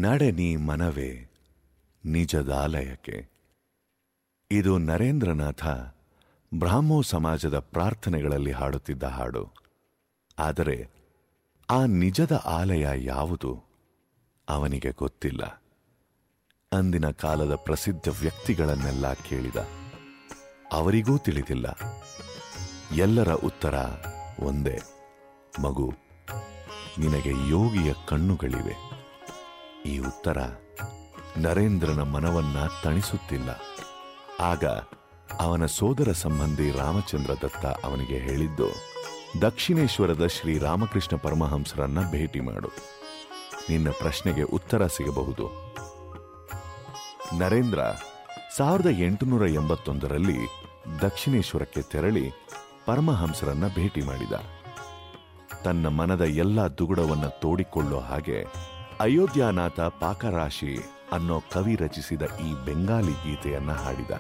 ನಡೆ ನೀ ಮನವೇ ನಿಜದಾಲಯಕ್ಕೆ ಇದು ನರೇಂದ್ರನಾಥ ಬ್ರಾಹ್ಮೋ ಸಮಾಜದ ಪ್ರಾರ್ಥನೆಗಳಲ್ಲಿ ಹಾಡುತ್ತಿದ್ದ ಹಾಡು ಆದರೆ ಆ ನಿಜದ ಆಲಯ ಯಾವುದು ಅವನಿಗೆ ಗೊತ್ತಿಲ್ಲ ಅಂದಿನ ಕಾಲದ ಪ್ರಸಿದ್ಧ ವ್ಯಕ್ತಿಗಳನ್ನೆಲ್ಲ ಕೇಳಿದ ಅವರಿಗೂ ತಿಳಿದಿಲ್ಲ ಎಲ್ಲರ ಉತ್ತರ ಒಂದೇ ಮಗು ನಿನಗೆ ಯೋಗಿಯ ಕಣ್ಣುಗಳಿವೆ ಈ ಉತ್ತರ ನರೇಂದ್ರನ ಮನವನ್ನ ತಣಿಸುತ್ತಿಲ್ಲ ಆಗ ಅವನ ಸೋದರ ಸಂಬಂಧಿ ರಾಮಚಂದ್ರ ದತ್ತ ಅವನಿಗೆ ಹೇಳಿದ್ದು ದಕ್ಷಿಣೇಶ್ವರದ ಶ್ರೀ ರಾಮಕೃಷ್ಣ ಪರಮಹಂಸರನ್ನ ಭೇಟಿ ಮಾಡು ನಿನ್ನ ಪ್ರಶ್ನೆಗೆ ಉತ್ತರ ಸಿಗಬಹುದು ನರೇಂದ್ರ ಸಾವಿರದ ಎಂಟುನೂರ ಎಂಬತ್ತೊಂದರಲ್ಲಿ ದಕ್ಷಿಣೇಶ್ವರಕ್ಕೆ ತೆರಳಿ ಪರಮಹಂಸರನ್ನ ಭೇಟಿ ಮಾಡಿದ ತನ್ನ ಮನದ ಎಲ್ಲ ದುಗುಡವನ್ನ ತೋಡಿಕೊಳ್ಳೋ ಹಾಗೆ ಅಯೋಧ್ಯಾನಾಥ ಪಾಕರಾಶಿ ಅನ್ನೋ ಕವಿ ರಚಿಸಿದ ಈ ಬೆಂಗಾಲಿ ಗೀತೆಯನ್ನ ಹಾಡಿದ